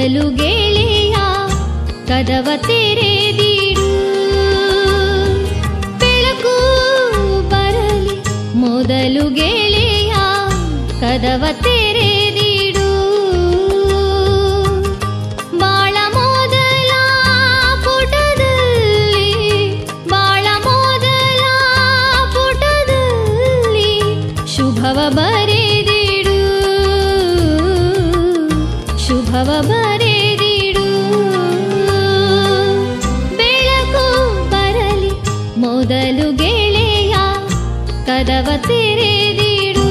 ಮೊದಲು ಗೆಳೆಯ ಕದವ ತೆರೆದಿಡು ಬೆಳಕು ಬರಲಿ ಮೊದಲು ಗೆಳೆಯ ಕದವ ತೆರೆದಿಡು ಬಾಳ ಮೊದಲ ಪುಟದಲ್ಲಿ ಬಾಳ ಮೊದಲ ಪುಟದಲ್ಲಿ ಶುಭವ ಬರೆದಿಡು ಶುಭವ ಬರೆದಿಡು ಬೆಳಕು ಬರಲಿ ಮೊದಲು ಗೆಳೆಯ ಕದವ ತೆರೆದಿಡು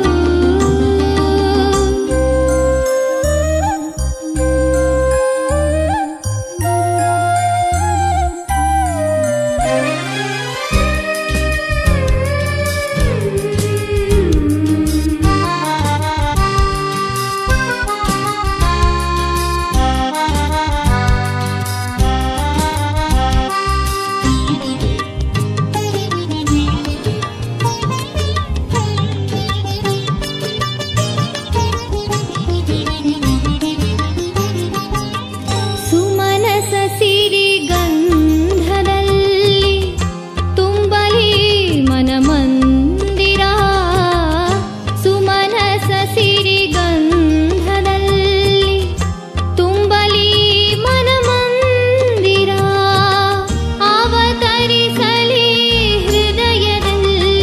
ಸುಮನಸ ಸಿರಿ ಗಂಧದಲ್ಲಿ ತುಂಬಲಿ ಮನಮಂದಿರ ಸುಮನಸ ಸಿರಿ ಗಂಧದಲ್ಲಿ ತುಂಬಲಿ ಮನಮಂದಿರ ಅವತರಿಸಲಿ ಹೃದಯದಲ್ಲಿ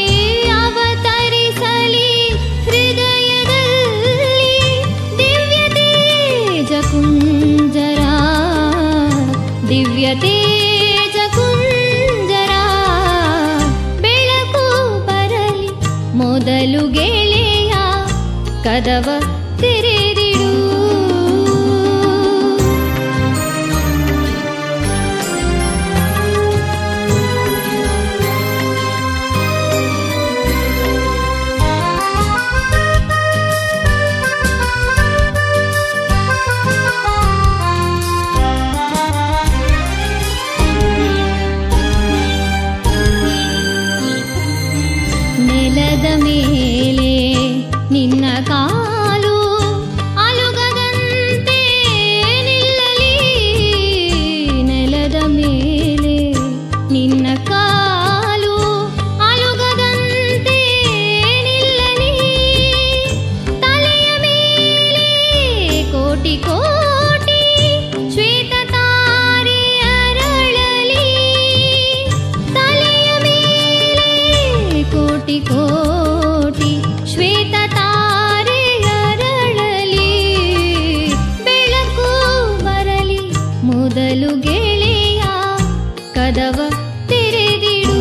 ಅವತರಿಸಲಿ ಹೃದಯದಲ್ಲಿ ದಿವ್ಯ ತೇಜ ಕುಂಜರ ದಿವ್ಯ ತೇಜ ಕುಂಜರ ಬೆಳಕು ಬರಲಿ ಮೊದಲು ಗೆಳೆಯ ಕದವ ತೆರೆದಿಡು ನೆಲದ ಮೇಲೆ ನಿನ್ನ ಕಾಲು ಅಲುಗದಂತೆ ನಿಲ್ಲಲಿ ನೆಲದ ಮೇಲೆ ನಿನ್ನ ಕಾಲು ಅಲುಗದಂತೆ ನಿಲ್ಲಲಿ ತಲೆಯ ಮೇಲೆ ಕೋಟಿ ಕೋಟಿ ಶ್ವೇತ ತಾರೆ ಅರಳಲಿ ತಲೆಯ ಮೇಲೆ ಕೋಟಿ ಕೋಟಿ ಶ್ವೇತ ತಾರೆ ಅರಳಲಿ ಬೆಳಕು ಬರಲಿ ಮೊದಲು ಗೆಳೆಯ ಕದವ ತೆರೆದಿಡು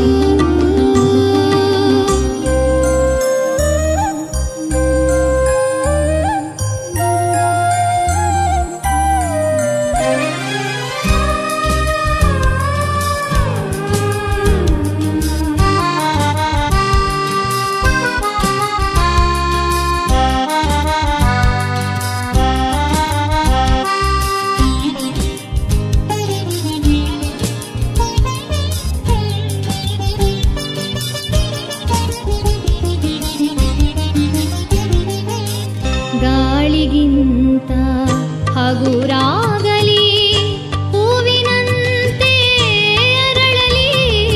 ಗಾಳಿಗಿಂತ ಹಗುರಾಗಲಿ ಹೂವಿನಂತೆ ಅರಳಲಿ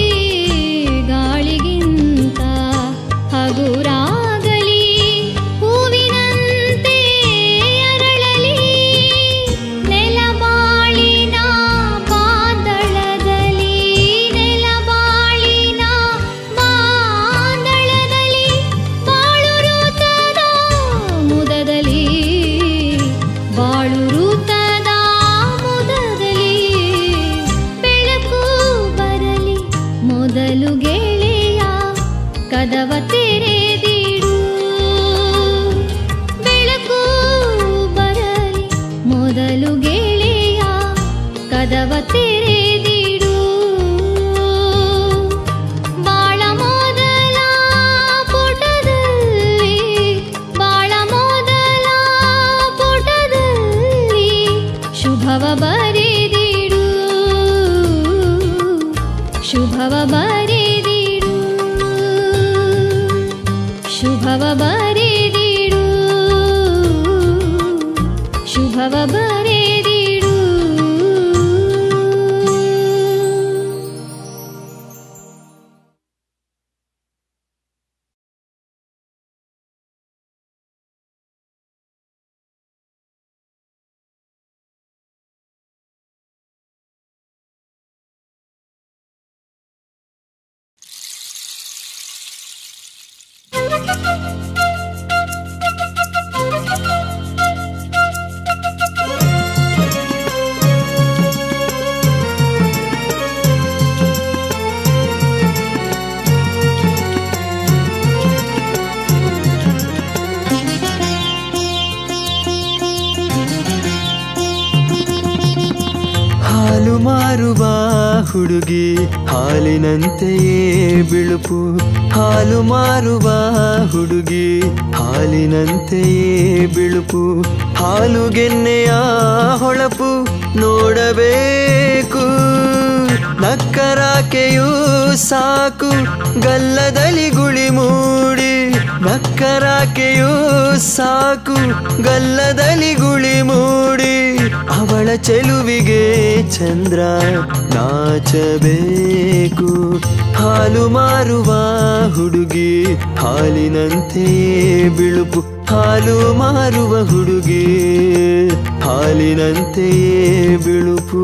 ಗಾಳಿಗಿಂತ ಹಗುರಾಗಲಿ ಹೂವಿನಂತೆ ಅರಳಲಿ ನೆಲಬಾಳಿನ ಬಾಂದಳದಲ್ಲಿ ನೆಲಬಾಳಿನ ಬಾಂದಳದಲ್ಲಿ ಬಾಳು ಋತದ ಮುದದಲ್ಲಿ ಬಾಳು ಋತದ ಮುದದಲ್ಲಿ ಬೆಳಕು ಬರಲಿ ಮೊದಲು ಗೆಳೆಯ ಕದವ ತೆರೆದಿಡು ಬೆಳಕು ಬರಲಿ ಮೊದಲು ಗೆಳೆಯ ಕದವ ತೆರೆದಿಡು ಬಾಳ ಮೊದಲ ಪುಟದಲ್ಲಿ ಬಾಳ ಮೊದಲ ಪುಟದಲ್ಲಿ ಶುಭವ ಬರೆದಿಡು ಶುಭವ ಬರೆದಿಡು ಶುಭವ ಬರೆದಿಡು ಶುಭವ ಬರೆದಿಡು ಹಾಲು ಮಾರುವ ಹುಡುಗಿ ಹಾಲಿನಂತೆಯೇ ಬಿಳುಪು ಹಾಲು ಮಾರುವ ಹುಡುಗಿ ಹಾಲಿನಂತೆಯೇ ಬಿಳುಪು ಹಾಲುಗೆನ್ನೆಯ ಹೊಳಪು ನೋಡಬೇಕು ನಕ್ಕರಾಕೆಯೂ ಸಾಕು ಗಲ್ಲದಲ್ಲಿ ಗುಳಿ ಮೂಡಿ ನಕ್ಕರಾಕೆಯೂ ಸಾಕು ಗಲ್ಲದಲ್ಲಿ ಗುಳಿ ಮೂಡಿ ಅವಳ ಚೆಲುವಿಗೆ ಚಂದ್ರ ನಾಚಬೇಕು ಹಾಲು ಮಾರುವ ಹುಡುಗಿ ಹಾಲಿನಂತೆಯೇ ಬಿಳುಪು ಹಾಲು ಮಾರುವ ಹುಡುಗಿ ಹಾಲಿನಂತೆಯೇ ಬಿಳುಪು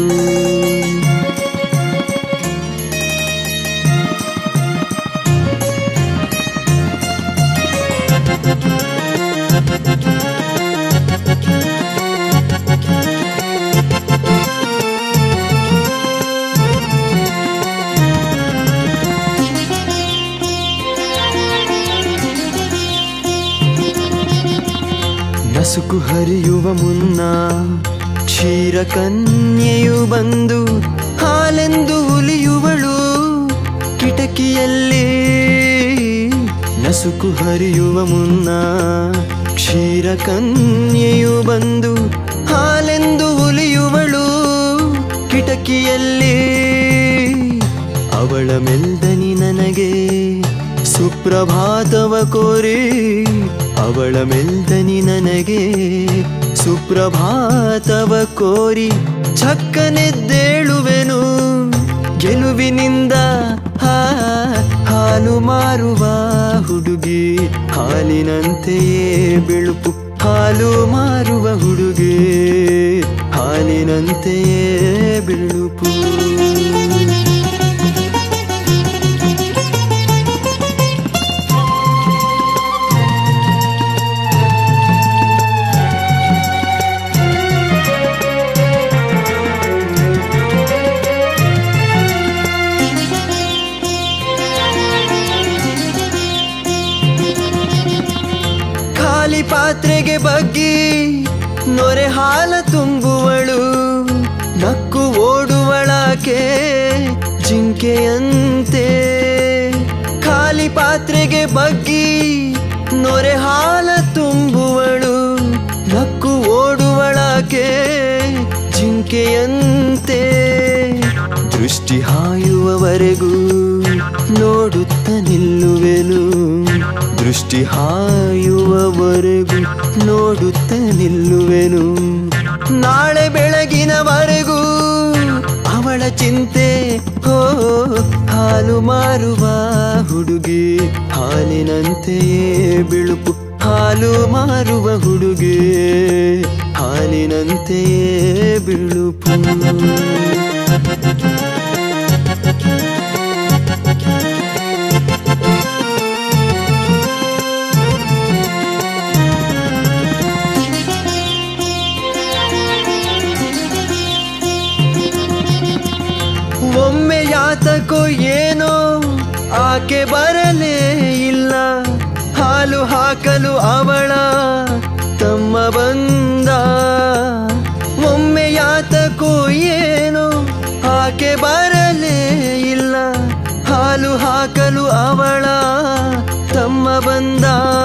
ನಸುಕು ಹರಿಯುವ ಮುನ್ನ ಕ್ಷೀರ ಕನ್ಯೆಯು ಬಂದು ಹಾಲೆಂದು ಉಲಿಯುವಳು ಕಿಟಕಿಯಲ್ಲಿ ನಸುಕು ಹರಿಯುವ ಮುನ್ನ ಕ್ಷೀರ ಕನ್ಯೆಯು ಬಂದು ಹಾಲೆಂದು ಉಲಿಯುವಳು ಕಿಟಕಿಯಲ್ಲಿ ಅವಳ ಮೆಲ್ದನಿ ನನಗೆ ಸುಪ್ರಭಾತವ ಕೋರಿ ಅವಳ ಮೆಲ್ದನಿ ನನಗೆ ಸುಪ್ರಭಾತವ ಕೋರಿ ಚಕ್ಕನೆದ್ದೇಳುವೆನು ಗೆಲುವಿನಿಂದ ಹಾ ಹಾಲು ಮಾರುವ ಹುಡುಗಿ ಹಾಲಿನಂತೆಯೇ ಬಿಳುಪು ಹಾಲು ಮಾರುವ ಹುಡುಗಿ ಹಾಲಿನಂತೆಯೇ ಬಿಳುಪು ಖಾಲಿ ಪಾತ್ರೆಗೆ ಬಗ್ಗಿ ನೊರೆ ಹಾಲ ತುಂಬುವಳು ನಕ್ಕು ಓಡುವಳಾಕೆ ಜಿಂಕೆಯಂತೆ ಖಾಲಿ ಪಾತ್ರೆಗೆ ಬಗ್ಗಿ ನೊರೆ ಹಾಲ ತುಂಬುವಳು ನಕ್ಕು ಓಡುವಳಾಕೆ ಜಿಂಕೆಯಂತೆ ದೃಷ್ಟಿ ಹಾಯುವವರೆಗೂ ನೋಡುತ್ತ ನಿಲ್ಲುವೆನು ದೃಷ್ಟಿ ಹಾಯುವವರೆಗೂ ನೋಡುತ್ತ ನಿಲ್ಲುವೆನು ನಾಳೆ ಬೆಳಗಿನವರೆಗೂ ಅವಳ ಚಿಂತೆ ಹೋ ಹಾಲು ಮಾರುವ ಹುಡುಗಿ ಹಾಲಿನಂತೆಯೇ ಬಿಳುಪು ಹಾಲು ಮಾರುವ ಹುಡುಗಿ ಹಾಲಿನಂತೆಯೇ ಬಿಳುಪು ಒಮ್ಮೆ ಯಾತಕೋ ಏನೋ ಆಕೆ ಬರಲೇ ಇಲ್ಲ ಹಾಲು ಹಾಕಲು ಅವಳ ತಮ್ಮ ಬಂದ ಒಮ್ಮೆ ಯಾತಕೋ ಏನೋ ಆಕೆ ಬರಲೇ ಇಲ್ಲ ಹಾಲು ಹಾಕಲು ಅವಳ ತಮ್ಮ ಬಂದ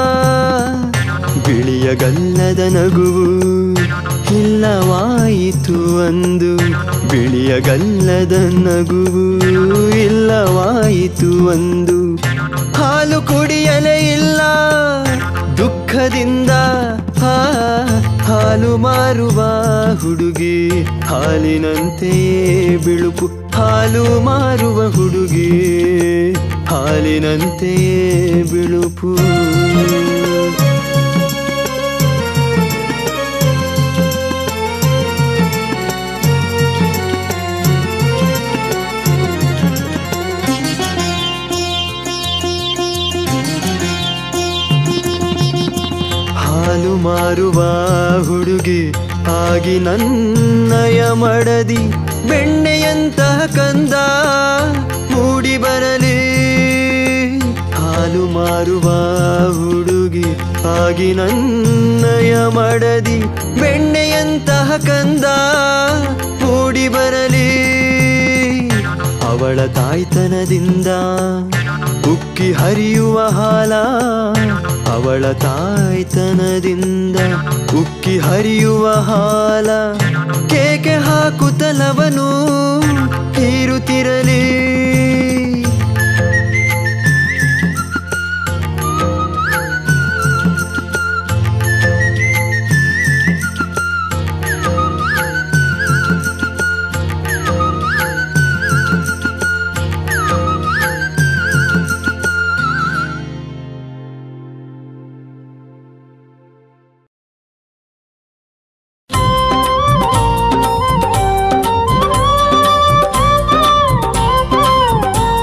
ಬಿಳಿಯ ಗಲ್ಲದ ನಗುವು ಇಲ್ಲವಾಯಿತು ಅಂದು ಬಿಳಿಯ ಗಲ್ಲದ ನಗುವು ಇಲ್ಲವಾಯಿತು ಅಂದು ಹಾಲು ಕುಡಿಯಲೇ ಇಲ್ಲ ದುಃಖದಿಂದ ಆ ಹಾಲು ಮಾರುವ ಹುಡುಗಿ ಹಾಲಿನಂತೆಯೇ ಬಿಳುಪು ಹಾಲು ಮಾರುವ ಹುಡುಗಿ ಹಾಲಿನಂತೆಯೇ ಬಿಳುಪು ಹಾಲು ಮಾರುವ ಹುಡುಗಿ ಆಗಿ ನನ್ನಯ ಮಡದಿ ಬೆಣ್ಣೆಯಂತಹ ಕಂದ ಮೂಡಿ ಬರಲಿ ಹಾಲು ಮಾರುವ ಹುಡುಗಿ ಆಗಿ ನನ್ನಯ ಮಡದಿ ಬೆಣ್ಣೆಯಂತಹ ಕಂದ ಮೂಡಿ ಬರಲಿ ಅವಳ ತಾಯ್ತನದಿಂದ ಉಕ್ಕಿ ಹರಿಯುವ ಹಾಲ ಅವಳ ತಾಯ್ತನದಿಂದ ಉಕ್ಕಿ ಹರಿಯುವ ಹಾಲ ಕೇಕೆ ಹಾಕುತ್ತಲವನು ಹೀರುತ್ತಿರಲಿ ಆ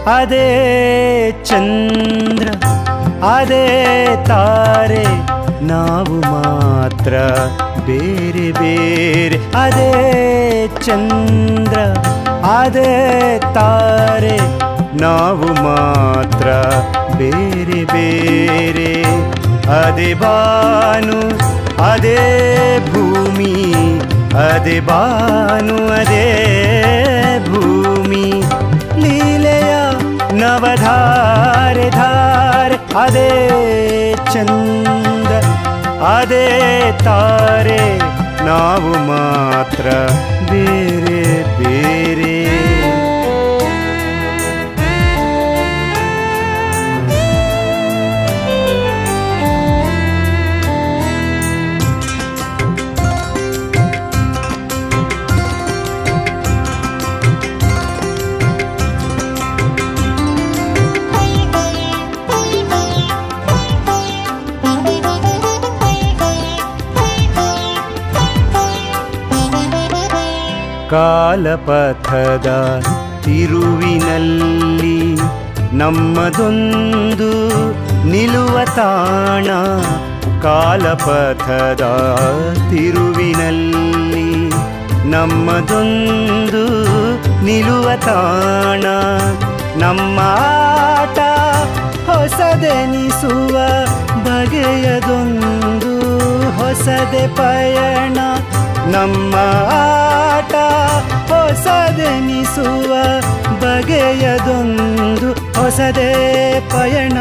ಅದೇ ಚಂದ್ರ ಅದೇ ತಾರೆ ನಾವು ಮಾತ್ರ ಬೇರೆ ಬೇರೆ ಅದೇ ಚಂದ್ರ ಅದೇ ತಾರೆ ನಾವು ಮಾತ್ರ ಬೇರೆ ಬೇರೆ ಅದೇ ಬಾನು ಅದೇ ಭೂಮಿ ಅದೇ ಬಾನು ಅದೇ ಭೂಮಿ ಲೀಲೆಯ ನವಧಾರೆ ಧಾರೆ ಅದೇ ಚಂದ ಅದೇ ತಾರೆ ನಾವು ಮಾತ್ರ ಬೇರೆ ಬೇರೆ ಕಾಲಪಥದ ತಿರುವಿನಲ್ಲಿ ನಮ್ಮದೊಂದು ನಿಲುವ ತಾಣ ಕಾಲಪಥದ ತಿರುವಿನಲ್ಲಿ ನಮ್ಮದೊಂದು ನಿಲುವ ತಾಣ ನಮ್ಮ ಆಟ ಹೊಸದೆನಿಸುವ ಬಗೆಯದೊಂದು ಹೊಸದೆ ಪಯಣ ನಮ್ಮ ಆಟ ಹೊಸದೆನಿಸುವ ಬಗೆಯದೊಂದು ಹೊಸದೇ ಪಯಣ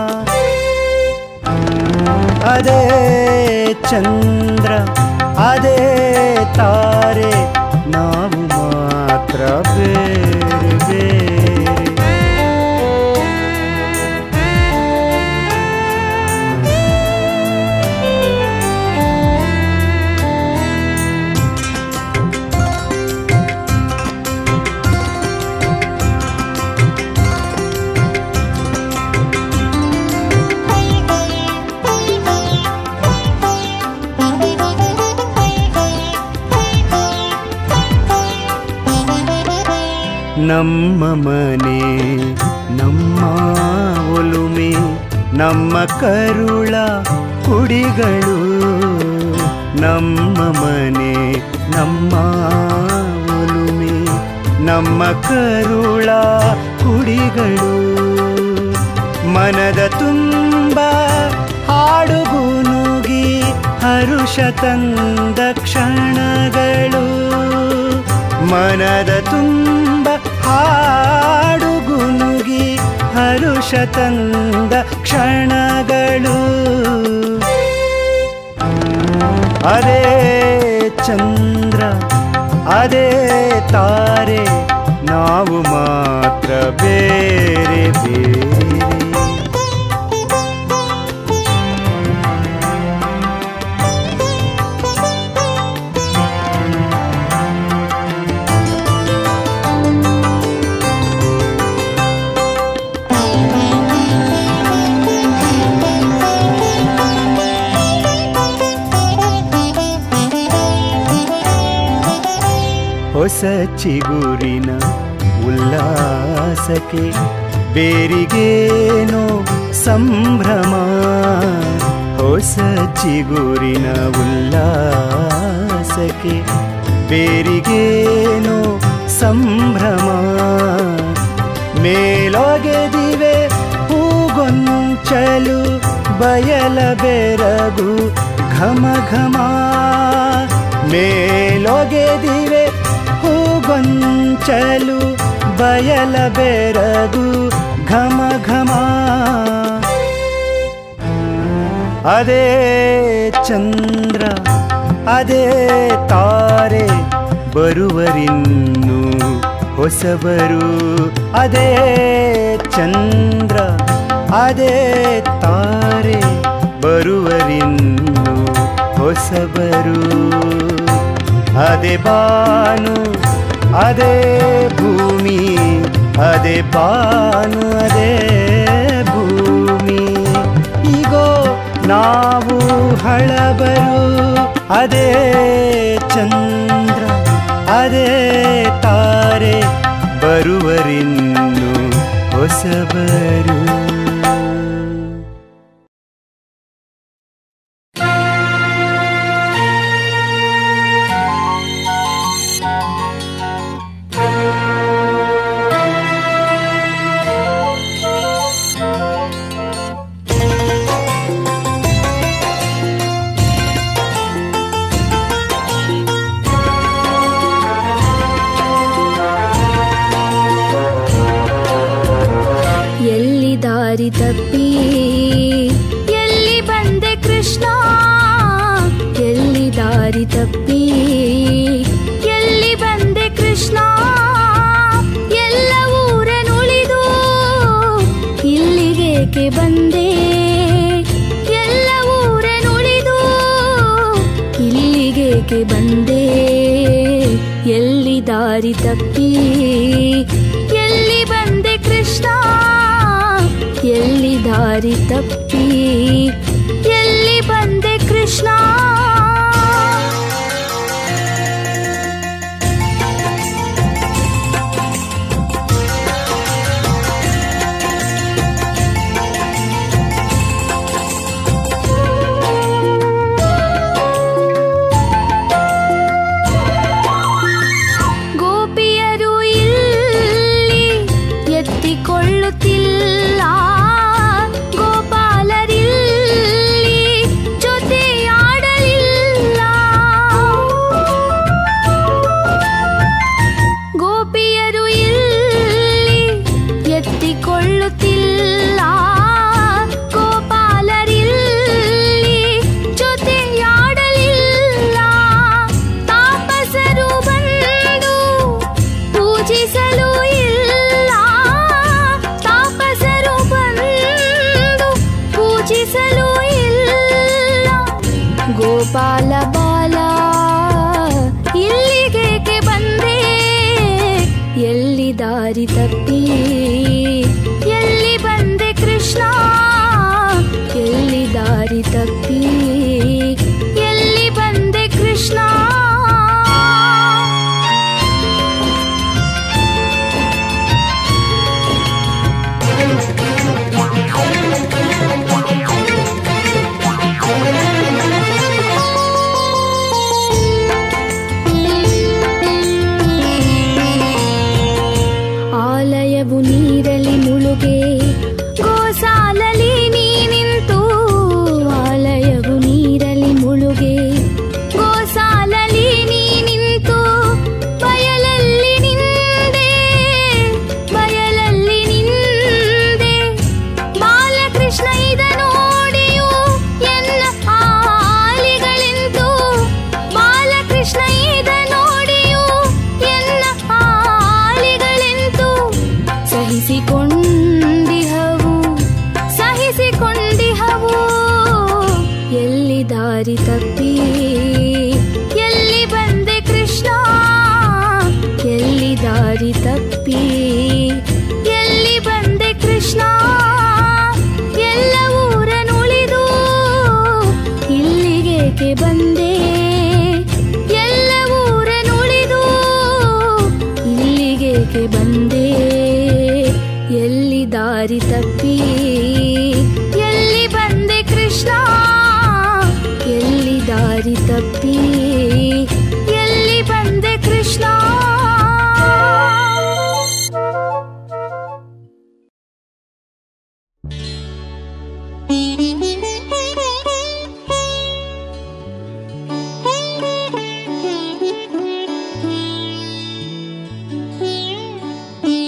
ಅದೇ ಚಂದ್ರ ಅದೇ ತಾರೆ ನಾವು ಮಾತ್ರ ಬೇರೆ ಬೇರೆ ನಮ್ಮ ಮನೆ ನಮ್ಮ ಒಲುಮೆ ನಮ್ಮ ಕರುಳ ಕುಡಿಗಳು ನಮ್ಮ ಮನೆ ನಮ್ಮ ಒಲುಮೆ ನಮ್ಮ ಕರುಳ ಕುಡಿಗಳು ಮನದ ತುಂಬ ಹಾಡುಗುನುಗಿ ಹರುಷ ತಂದ ಕ್ಷಣಗಳು ಮನದ ತುಂಬ ಹಾಡುಗುನುಗಿ ಹರುಷ ತಂದ ಕ್ಷಣಗಳು ಅದೇ ಚಂದ್ರ ಅದೇ ತಾರೆ ನಾವು ಮಾತ್ರ ಬೇರೆ ಬೇರೆ ಹೊಸ ಚಿಗುರಿನ ಉಲ್ಲಾಸಕ್ಕೆ ಬೇರಿಗೇನೋ ಸಂಭ್ರಮ ಹೊಸ ಚಿಗುರಿನ ಉಲ್ಲಾಸಕ್ಕೆ ಬೇರಿಗೇನೋ ಸಂಭ್ರಮ ಮೇಲೊಗೆದಿವೆ ಹೂಗೊಂಚಲು ಬಯಲ ಬೆರಗು ಘಮ ಘಮ ಮೇಲೊಗೆದಿವೆ ಹೂಗೊಂಚಲು ಬಯಲ ಬೆರಗು ಘಮ ಘಮ ಅದೇ ಚಂದ್ರ ಅದೇ ತಾರೆ ಬರುವರಿನ್ನು ಹೊಸಬರು ಅದೇ ಚಂದ್ರ ಅದೇ ತಾರೆ ಬರುವರಿನ್ನು ಹೊಸಬರು ಅದೇ ಬಾನು ಅದೇ ಭೂಮಿ ಅದೇ ಬಾನು ಅದೇ ಭೂಮಿ ಈಗೋ ನಾವು ಹಳಬರು ಅದೇ ಚಂದ್ರ ಅದೇ ತಾರೆ ಬರುವರಿನ್ನು ಹೊಸಬರು ಎಲ್ಲಿ ದಾರಿ ತಪ್ಪಿ ಎಲ್ಲಿ ಬಂದೆ ಕೃಷ್ಣ ಎಲ್ಲಿ ದಾರಿ ತಪ್ಪಿ ಎಲ್ಲಿ ಬಂದೆ ಕೃಷ್ಣ ಎಲ್ಲ ಊರನುಳಿದು ಇಲ್ಲಿಗೇಕೆ ಬಂದೆ ಎಲ್ಲ ಊರನುಳಿದು ಇಲ್ಲಿಗೇಕೆ ಬಂದೆ ಎಲ್ಲಿ ದಾರಿ ತಪ್ಪಿ ಎಲ್ಲಿ ಬಂದೆ ಕೃಷ್ಣ ಎಲ್ಲಿ ದಾರಿ ತಪ್ಪಿ ಎಲ್ಲಿ ಬಂದೆ ಕೃಷ್ಣ ಗೋಪಿಯರು ಇಲ್ಲಿ ಎತ್ತಿಕೊಳ್ಳುತ್ತಿಲ್ಲ ಗೋಪಾಲರಿಲ್ಲಿ ಜೊತೆಯಾಡಲಿಲ್ಲ ಗೋಪಿಯರು ಇಲ್ಲಿ ಎತ್ತಿಕೊಳ್ಳುತ್ತಿಲ್ಲ ಗೋಪಾಲರಿಲ್ಲಿ ಜೊತೆಯಾಡಲಿಲ್ಲ ತಾಪಸರು ಬಂದು ಪೂಜಿಸಲು ಇಲ್ಲ ತಾಪಸರು ಬಂದು ಪೂಜಿಸಲು ಇಲ್ಲ ಗೋಪಾಲ ಬಾಲ ಇಲ್ಲಿಗೇಕೆ ಬಂದೆ ಎಲ್ಲಿ ದಾರಿ ತಪ್ಪಿ ಎಲ್ಲಿ ಬಂದೆ ಕೃಷ್ಣ ಎಲ್ಲಿ ದಾರಿ ತಪ್ಪಿ ಎಲ್ಲಿ ಬಂದೆ ಕೃಷ್ಣ ಆಲಯವು ನೀರಲಿ ಮುಳುಗೆ ಗೋಸಾಲಲಿ ನೀ ನಿಂತು ಆಲಯವು ನೀರಲಿ ಮುಳುಗೆ ಗೋಸಾಲಲಿ ನೀ ನಿಂತು ಬಯಲಲ್ಲಿ ನಿಂದೆ ಬಯಲಲ್ಲಿ ನಿಂದೆ ಬಾಲಕೃಷ್ಣ ಇದ ನೋಡಿಯು ಎನ್ನ ಆಲಿಗಳೆಂತು ಬಾಲಕೃಷ್ಣ ಇದ ನೋಡಿಯು ಎನ್ನ ಆಲಿಗಳೆಂತು ಸಹಿಸಿಕೊಂಡಿಹವು ಸಹಿಸಿಕೊಂಡಿಹವು ಎಲ್ಲಿ ದಾರಿ ತಪ್ಪಿ ಎಲ್ಲಿ ಬಂದೆ ಕೃಷ್ಣ ಎಲ್ಲಿ ದಾರಿ ತಪ್ಪಿ ಎಲ್ಲಿ ಬಂದೆ ಕೃಷ್ಣ ಎಲ್ಲ ಊರನುಳಿದು ಇಲ್ಲಿಗೇಕೆ ಬಂದೆ ಎಲ್ಲ ಊರನುಳಿದು ಇಲ್ಲಿಗೇಕೆ ಬಂದೆ ಎಲ್ಲಿ ದಾರಿ ತಪ್ಪಿ ಎಲ್ಲಿ ಬಂದೆ ಕೃಷ್ಣ ಎಲ್ಲಿ ದಾರಿ ತಪ್ಪಿ ಎಲ್ಲಿ ಬಂದೆ ಕೃಷ್ಣ Thank you.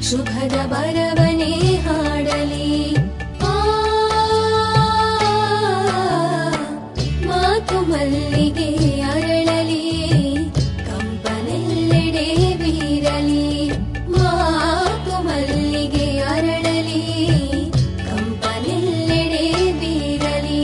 ಶುಭದ ಬರವನೇ ಹಾಡಲಿ ಆ, ಮಾತು ಮಲ್ಲಿಗೆ ಅರಳಲಿ ಕಂಪನೆಲ್ಲೆಡೆ ಬೀರಲಿ ಮಾತು ಮಲ್ಲಿಗೆ ಅರಳಲಿ ಕಂಪನೆಲ್ಲೆಡೆ ಬೀರಲಿ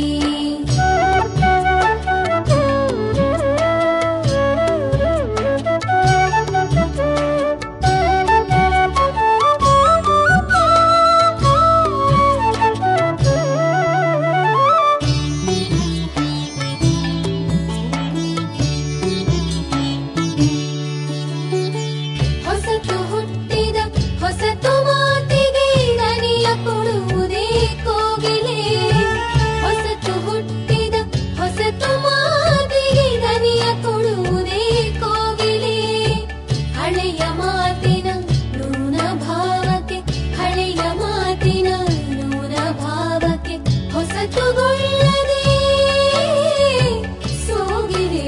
ಹೊಸತು ಹುಟ್ಟಿದ ಹೊಸತು ಮಾತಿಗೆ ದನಿಯ ಕೊಡುವುದೇ ಕೋಗಿಲೆ ಹೊಸತು ಹುಟ್ಟಿದ ಹೊಸತು ಮಾತಿಗೆ ದನಿಯ ಕೊಡುವುದೇ ಕೋಗಿಲೆ ಹಳೆಯ ಮಾತಿನ ನೂನ ಭಾವಕ್ಕೆ ಹಳೆಯ ಮಾತಿನ ನೂನ ಭಾವಕ್ಕೆ ಹೊಸತುಗೊಳ್ಳದೆ ಸೋಗಿರೆ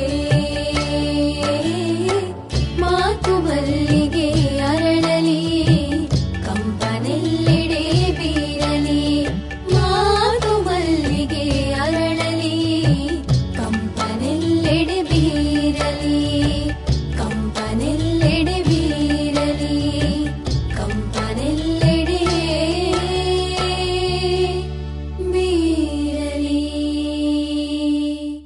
ಮಾತು ಮಲ್ಲಿಗೆ ಅರಳಲಿ ಕಂಪನೆಲ್ಲೆಡೆ ಬೀರಲಿ ಮಾತು ಮಲ್ಲಿಗೆ ಅರಳಲಿ ಕಂಪನೆಲ್ಲೆಡೆ ಬೀರಲಿ ಕಂಪನೆಲ್ಲೆಡೆ ಬೀರಲಿ ಕಂಪನೆಲ್ಲೆಡೆ ಬೀರಲಿ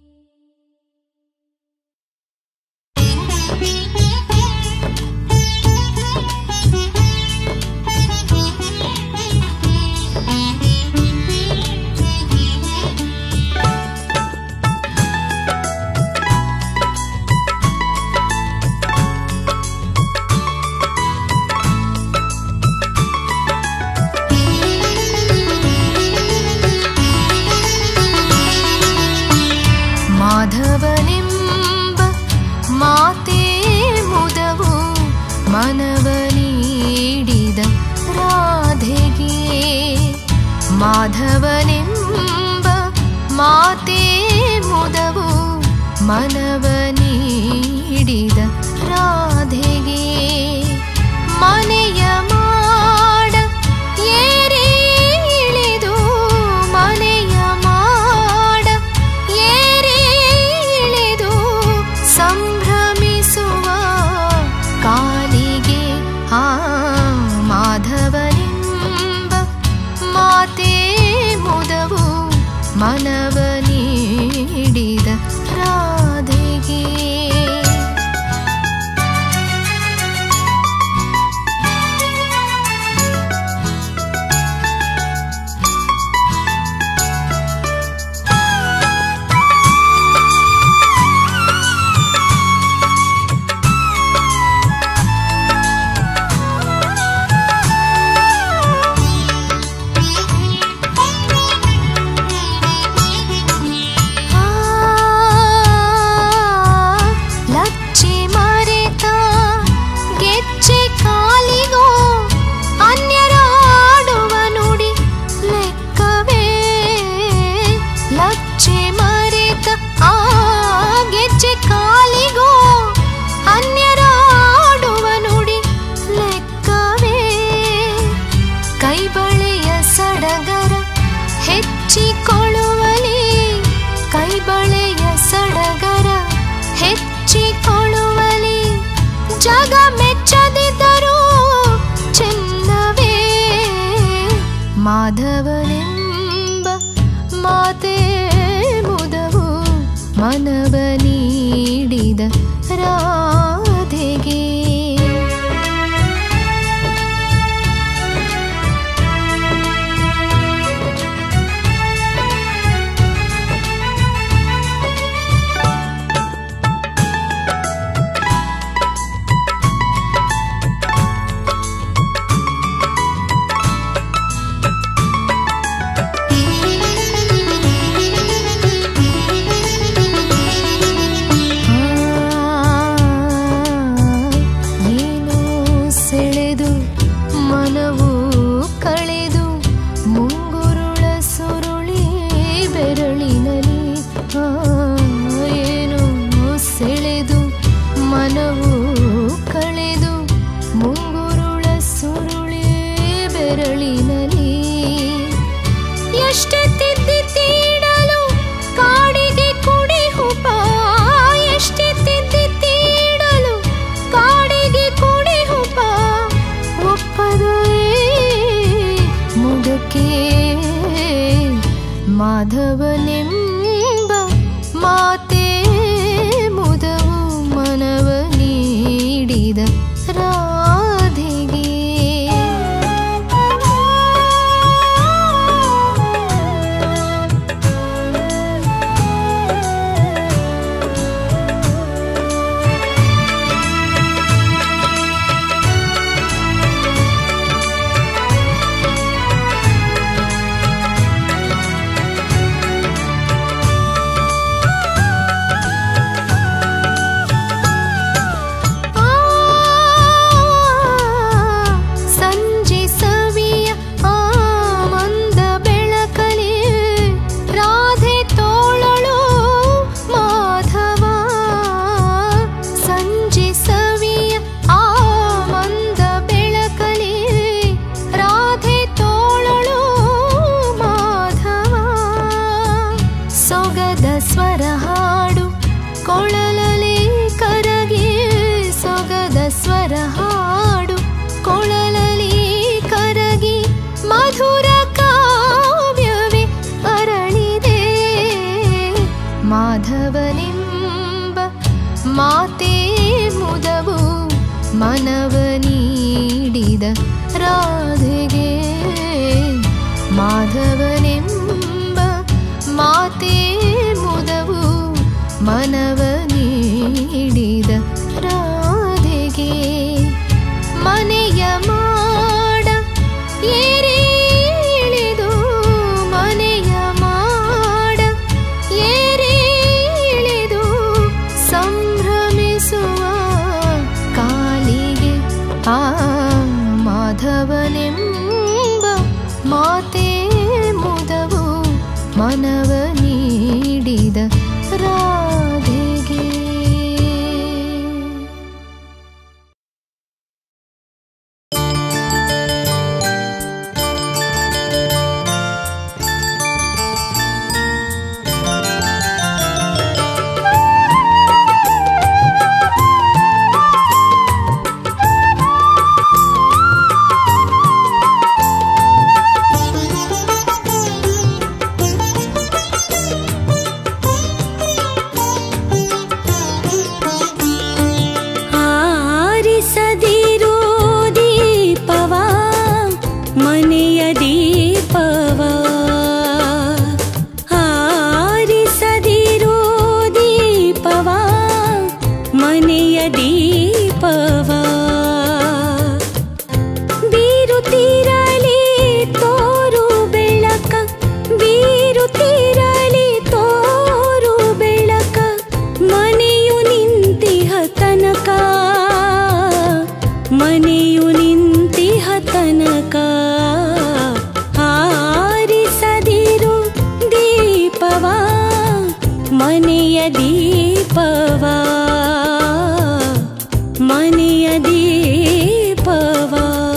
ಮಾಧವನೆಂಬ ಮಾತೇ ಮುದವು ಮನವ ನೀಡಿದ ರಾಧೆಗೆ ಮಾಧವನೆಂಬ ಮಾತೇ ಮುದವು ಮನವ ನೀಡಿದ ರಾಧೆಗೆ ಮನೆಯ ಮಾಡ ಏರಿ ಇಳಿದು ಮನೆಯ ಮಾಡ ಏರಿ ಇಳಿದು ಸಂಭ್ರಮಿಸುವ ಕಾಲಿಗೆ ಆ ಮಾಧವನೆಂಬ ಮಾತೇ ಮುದವು ಮನವ ನೀಡಿದ ರಾಧೆಗೆ ಆ ಲಚ್ಚಿ ಮರೆತ ಗೆಚ್ಚೆ ಕಾಲಿಗೋ ಅನ್ಯರಾಡುವ ನುಡಿ ಲೆಕ್ಕವೇ ಲಚ್ಚೆ ಮರೆತ ಆ ಗೆಜ್ಜೆ ಕಾಲಿಗೋ ಅನ್ಯರಾಡುವ ನುಡಿ ಲೆಕ್ಕವೇ ಕೈಬಳೆಯ ಸಡಗರ ಹೆಚ್ಚಿಕೊಳ್ಳುವಲಿ ಕೈಬಳೆಯ ಸಡಗರ ಹೆಚ್ಚಿಕೊಳ್ಳುವಲಿ ಜಗ ಮೆಚ್ಚದಿದ್ದರೂ ಚೆನ್ನವೇ ಮಾಧವನೆಂಬ ಮಾತೇ ಮುದವು ಮನವ ನೀಡಿದ ರಾಧೆಗೆ ಮಾಧವನೆಂಬ ಮಾತೇ ಮುದವು ಮನವ ನೀಡಿದ ರಾಧೆಗೆ ಆ ಸಂಜೆ ಸವಿಯ ಆ ಮಂದ ಬೆಳಕಲಿ ರಾಧೆ ತೋಳಳು ಮಾಧವ ಸಂಜೆ ಸವಿಯ ಆ ಮಂದ ಬೆಳಕಲಿ ರಾಧೆ ತೋಳಳು ಮಾಧವ ಸೊಗದ ಸ್ವರ ಹಾಡು ಕೊಳಲಲಿ ಕರಗಿ ಸೊಗದ ಸ್ವರ ಹಾಡು ಕೊಳಲಲಿ ಕರಗಿ ಮಧುರ ಕಾವ್ಯವೇ ಅರಳಿದೆ ಮಾಧವನೆಂಬ ಮಾತೇ ಮುದವು ಮನವ ನೀಡಿದ ರಾಧೆಗೆ ಮಾಧವನೆಂಬ ಮಾತೇ ಮುದವು ಮನವ ನೀಡಿದ ರಾಧೆಗೆ ಮನೆಯ ಮಾಡ ಏರಿಳಿದು ಮನೆಯ ಮಾಡ ಏರಿಳಿದು ಸಂಭ್ರಮಿಸುವ ಕಾಲಿಗೆ ಆ ಮಾಧವನೆಂಬ ಮಾತೇ ಮುದವು ಮನವ ನೀಡಿದ ರಾಧೆಗೆ ಆರಿಸದಿರು ದೀಪವ ಮನೆಯ ದೀಪವ ಆರಿಸದಿರು ದೀಪವ ಮನೆಯ ದೀಪವ ಬೀರುತ್ತಿರಲಿ ತೋರು ಬೆಳಕ ಬೀರುತ್ತಿರಲಿ ತೋರು ಬೆಳಕ ಮನೆಯು ನಿಂತಿಹ ತನಕ ಮನೆಯು ನಿಂತಿಹ ತನಕ ಆರಿಸದಿರು ದೀಪವ ಮನೆಯ ದೀಪವ ಮನೆಯ ದೀಪವ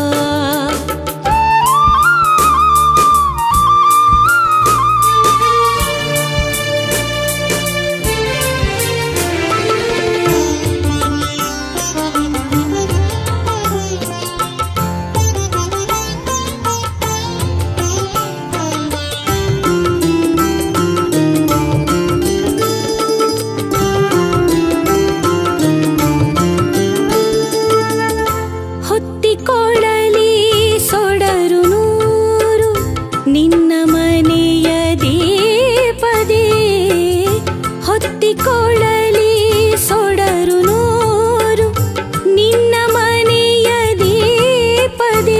ಹೊತ್ತಿಕೊಳ್ಳಲಿ ಸೊಡರು ನೂರು ನಿನ್ನ ಮನೆಯ ದೀಪದೇ ಹೊತ್ತಿಕೊಳ್ಳಲಿ ಸೊಡರು ನೂರು ನಿನ್ನ ಮನೆಯ ದೀಪದೇ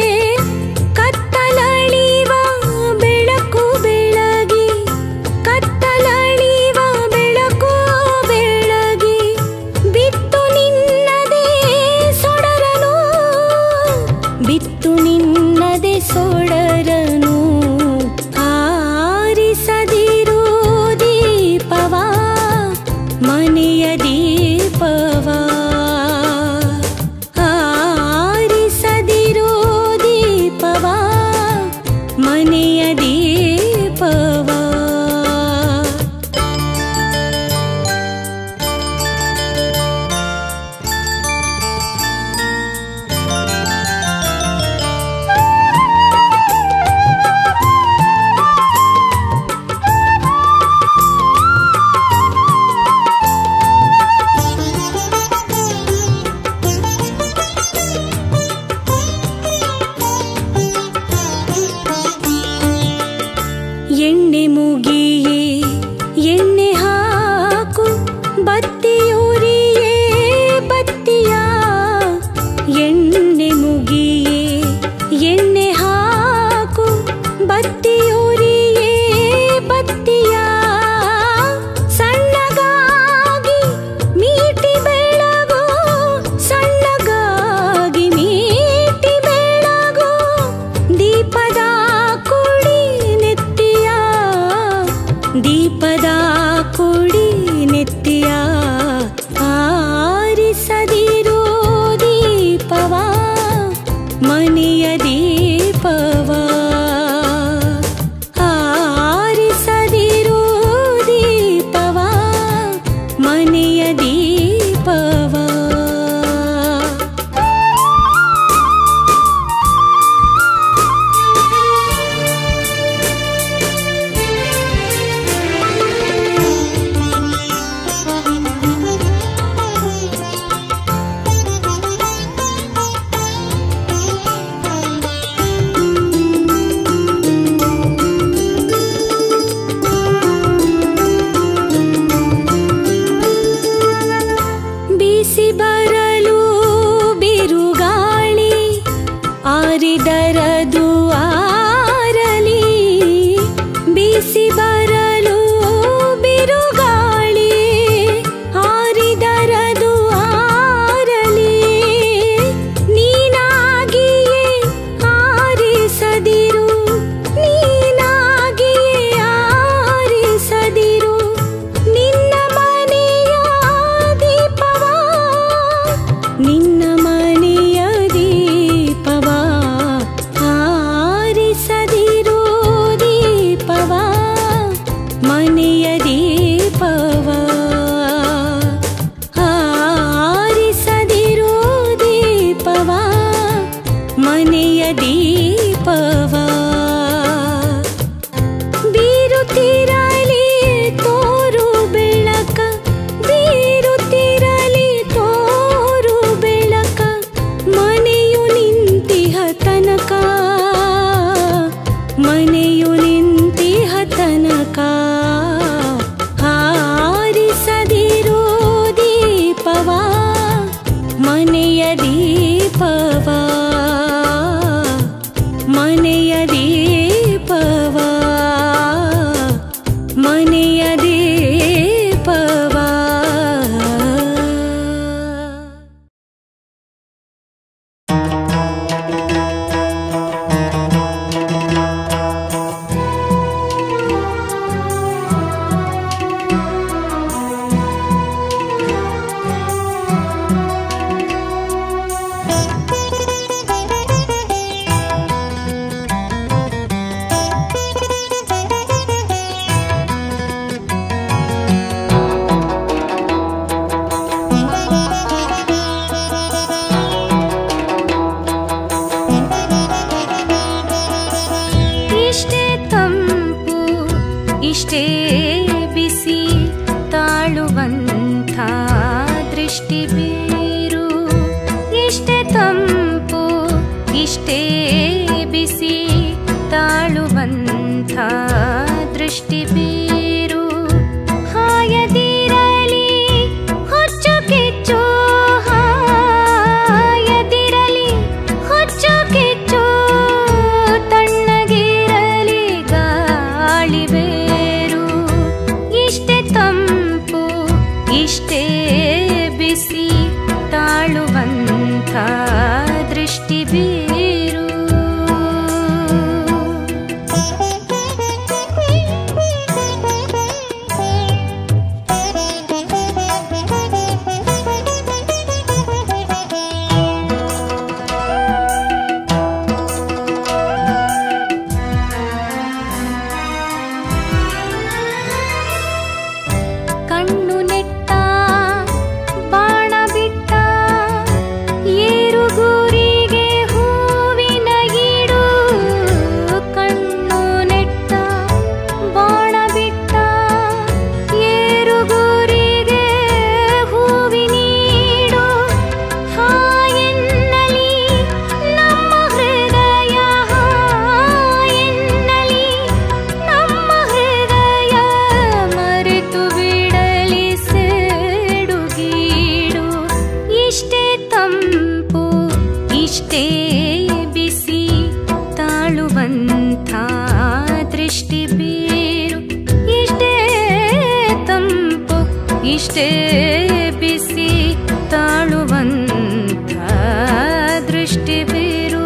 ಕತ್ತಲಳಿವ ಬೆಳಕು ಬೆಳಗಿ ಕತ್ತಲಳಿವ ಬೆಳಕು ಬೆಳಗಿ ಬಿತ್ತು ನಿನ್ನದೇ ಸೊಡರನು ಬಿತ್ತು ನಿನ್ನದೇ ಸೊಡರನು ಆರಿಸದಿರು ದೀಪವ ಮನೆಯ ದೀಪವ ಆರಿಸದಿರು ದೀಪವ ಮನೆಯ ದೀಪವ ಮನೆಯ ದೀಪವ ಆರಿಸದಿರು ದೀಪವ ಮನೆಯ ದೀಪವ ಬೀಸಿ ಬರಲು ಬಿರುಗಾಳಿ ಆರಿದರದು ಆರಲಿ ಬೀಸಿ ಬರಲು ಬಿರುಗಾಳಿ ಆರಿದರದು ಆರಲಿ ನೀನಾಗಿಯೇ ಆರಿಸದಿರು ನೀನಾಗಿಯೇ ಆರಿಸದಿರು ನಿನ್ನ ಮನೆಯ ದೀಪವ ನಿನ್ನ ಮನೆಯ ದೀಪವ ಆರಿಸದಿರು ದೀಪವ ಮನೆಯ ದೀಪವ ಆರಿಸದಿರು ದೀಪವ ಮನೆಯ ದೀಪವ ಬೀರುತ್ತಿರಲಿ ತೋರು ಬೆಳಕ ಬೀರುತ್ತಿರಲಿ ತೋರು ಬೆಳಕ ಮನೆಯು ನಿಂತಿಹ ತನಕ ಮನೆಯು ನಿಂತಿಹ ತನಕ ಹಾರಿಸದಿರೋ ದೀಪವ ಮನೆಯ ದೀಪವ ಮನೆಯ ದೀಪವ ಮನೆಯ ದೀಪವ ಇಷ್ಟೇ ತಂಪು ಇಷ್ಟೇ ಬಿಸಿ ತಾಳುವಂಥ ದೃಷ್ಟಿ ಬೀರು ಇಷ್ಟೇ ತಂಪು ಇಷ್ಟೇ ಬಿಸಿ ತಾಳುವಂಥ ದೃಷ್ಟಿ ಬೀರು ಹಾಯದಿರಲಿ ಹೊಚ್ಚು ಕಿಚ್ಚು ಹಾಯದಿರಲಿ ಹೊಚ್ಚು ಕಿಚ್ಚು ತಣ್ಣಗಿರಲಿ ಗಾಳಿ ಬೇರು ಇಷ್ಟೇ ತಂಪು ಇಷ್ಟೇ ಬಿಸಿ ತಾಳುವಂಥ ದೃಷ್ಟಿ ಬೀರು ಕಣ್ಣು ನೆಟ್ಟ ಬಾಣ ಬಿಟ್ಟ ಏರು ಗುರಿಗೆ ಹೂವಿನ ಗಿಡು ಕಣ್ಣು ನೆಟ್ಟ ಬಾಣ ಬಿಟ್ಟ ಏರು ಗುರಿಗೆ ಹೂವಿನೀಡು ಹಾಯೆನ್ನಲಿ ನಮ್ಮ ಹೃದಯ ಹಾಯೆನ್ನಲಿ ನಮ್ಮ ಹೃದಯ ಮರೆತು ಬಿಡಲಿ ಸೇಡುಗೀಡು ಇಷ್ಟೇ ತಂಪು ಇಷ್ಟೇ ಬಿಸಿ ತಾಳುವಂಥ ದೃಷ್ಟಿ ಬೀರು ಇಷ್ಟೇ ತಂಪು ಇಷ್ಟೇ ಬಿಸಿ ತಾಳುವಂಥ ದೃಷ್ಟಿ ಬೀರು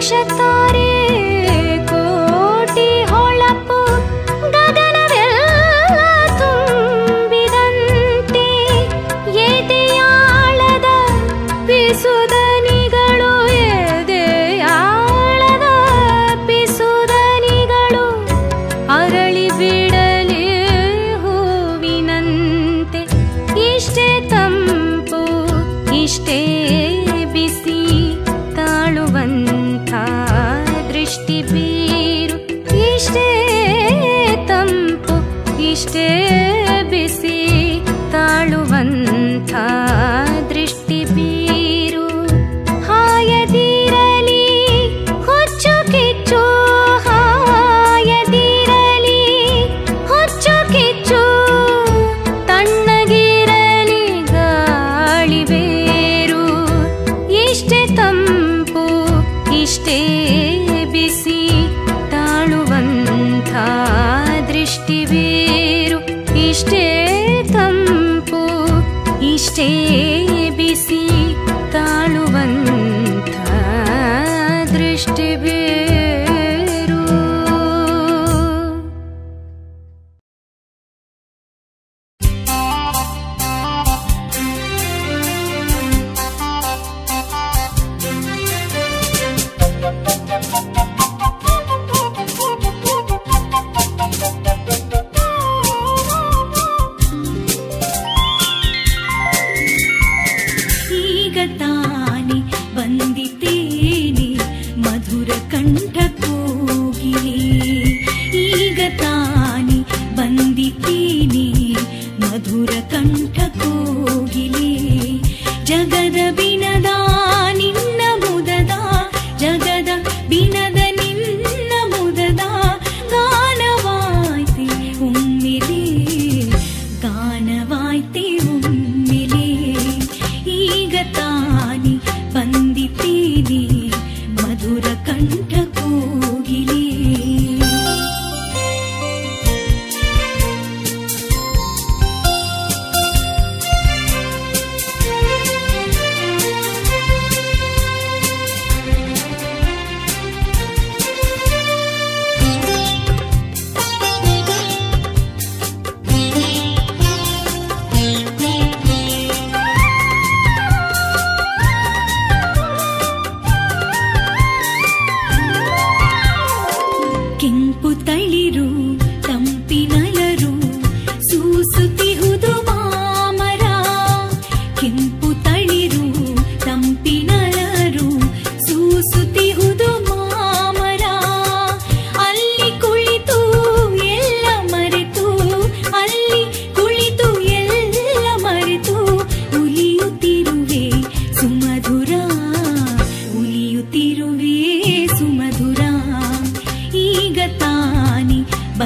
ಲಕ್ಷತಾರೆ ಕೋಟಿ ಹೊಳಪು ಗಗನವೆಲ್ಲ ತುಂಬಿದಂತೆ ಎದೆಯಾಳದ ಪಿಸುದನಿಗಳು ಎದೆಯಾಳದ ಪಿಸುದನಿಗಳು ಅರಳಿ ಬಿಡಲಿ ಹೂವಿನಂತೆ ಇಷ್ಟೇ ತಂಪು ಇಷ್ಟೇ ಬಿಸಿ ತಾಳುವಂಥ ದೃಷ್ಟಿ ಬೀರು ಇಷ್ಟೇ ತಂಪು ಇಷ್ಟೇ ಬಿಸಿ ತಾಳುವಂಥ ದೃಷ್ಟಿ ಬೀರು ಹಾಯದಿರಲಿ ಹೊಚ್ಚು ಕಿಚ್ಚು ಹಾಯದಿರಲಿ ಹೊಚ್ಚು ಕಿಚ್ಚು ತಣ್ಣಗಿರಲಿ ಗಾಳಿ ಬೇರು ಇಷ್ಟೇ ತಂಪು ಇಷ್ಟೇ ಬಿಸಿ ತಾಳುವಂಥ ದೃಷ್ಟಿ ಬೇರು ಇಷ್ಟೇ ತಂಪು ಇಷ್ಟೇ ಬಿಸಿ ತಾಳುವಂಥ ದೃಷ್ಟಿ ಬೇರು ಈಗ ತಾನೆ ಬಂದಿದ್ದೇನೆ ಮಧುರ ಕಂಠ ಕೋಗಿಲೆ ಈಗ ತಾನೆ ಬಂದಿದ್ದೇನೆ ಮಧುರ ಕಂಠ ಕೋಗಿಲೆ ಜಗದ ಬಿನದ ನಿನ್ನ ಮುದದ ಜಗದ ಬಿನದ ನಿನ್ನ ಮುದದ ಗಾನವಾಯ್ತೆ ಒಮ್ಮೆಲೆ ಗಾನವಾಯ್ತೆ ಒಮ್ಮೆಲೆ ಈಗ ತಾನೆ ಬಂದಿದ್ದೇನೆ ಮಧುರ ಕಂಠ ಕೋಗಿಲೆ ಕೆಂಪು ತಳಿರು ತಂಪಿನಲರು ಸೂಸುತ್ತಿಹುದು ಮಾಮರ ಕೆಂಪು ತಳಿರು ತಂಪಿನಲರು ಸೂಸುತ್ತಿಹುದು ಮಾಮರ ಅಲ್ಲಿ ಕುಳಿತು ಎಲ್ಲ ಮರೆತು ಅಲ್ಲಿ ಕುಳಿತು ಎಲ್ಲ ಮರೆತು ಉಲಿಯುತ್ತಿರುವೆ ಸುಮಧುರ ಉಲಿಯುತ್ತಿರುವೆ ಸುಮಧುರ ಈಗ ತಾನೆ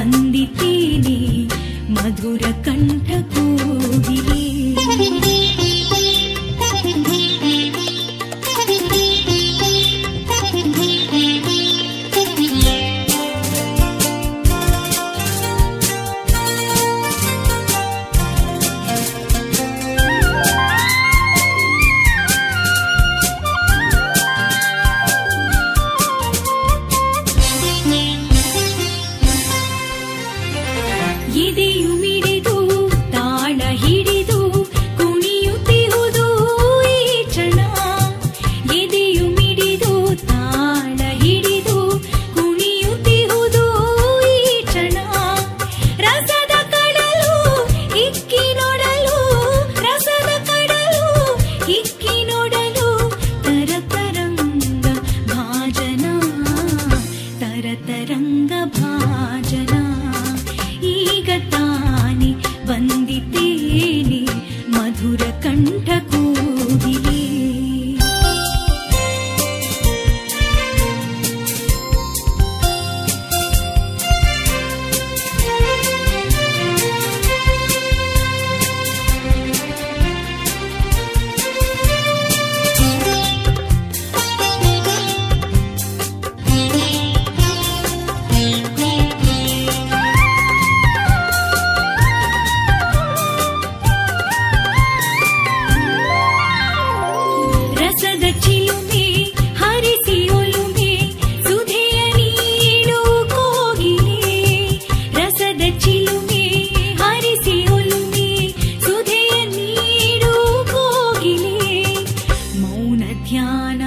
ಧ್ಯಾನ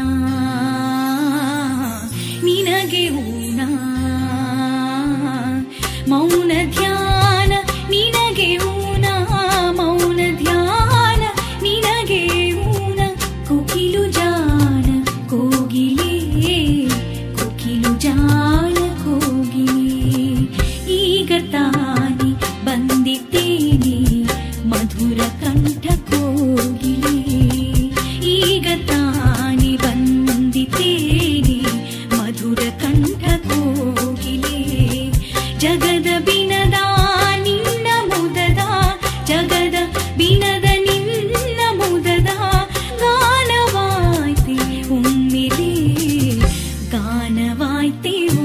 ನಿನಗೆ ಊನ ಮೌನ ಧ್ಯಾನ ನಿನಗೆ ಊನ ಮೌನ ಧ್ಯಾನ ನಿನಗೆ ಊನ ಕೋಕಿಲು ಜಾಣ ಕೋಗಿಲೆ ಕೋಕಿಲು ಜಾಣ ಕೋಗಿಲೆ ಈಗ ತಾನೆ ಬಂದಿದ್ದೇನೆ ಮಧುರ ಕಂಠ ಕೋಗಿಲೆ ಈಗ ತಾನೆ ಬಂದಿದ್ದೇನೆ ಮಧುರ ಕಂಠ ಕೋಗಿಲೆ ಜಗದ ಬಿನದ ನಿನ್ನ ಮುದದ ಜಗದ ಬಿನದ ನಿನ್ನ ಮುದದ ಗಾನವಾಯ್ತೆ ಒಮ್ಮೆಲೆ ಗಾನವಾಯ್ತೆ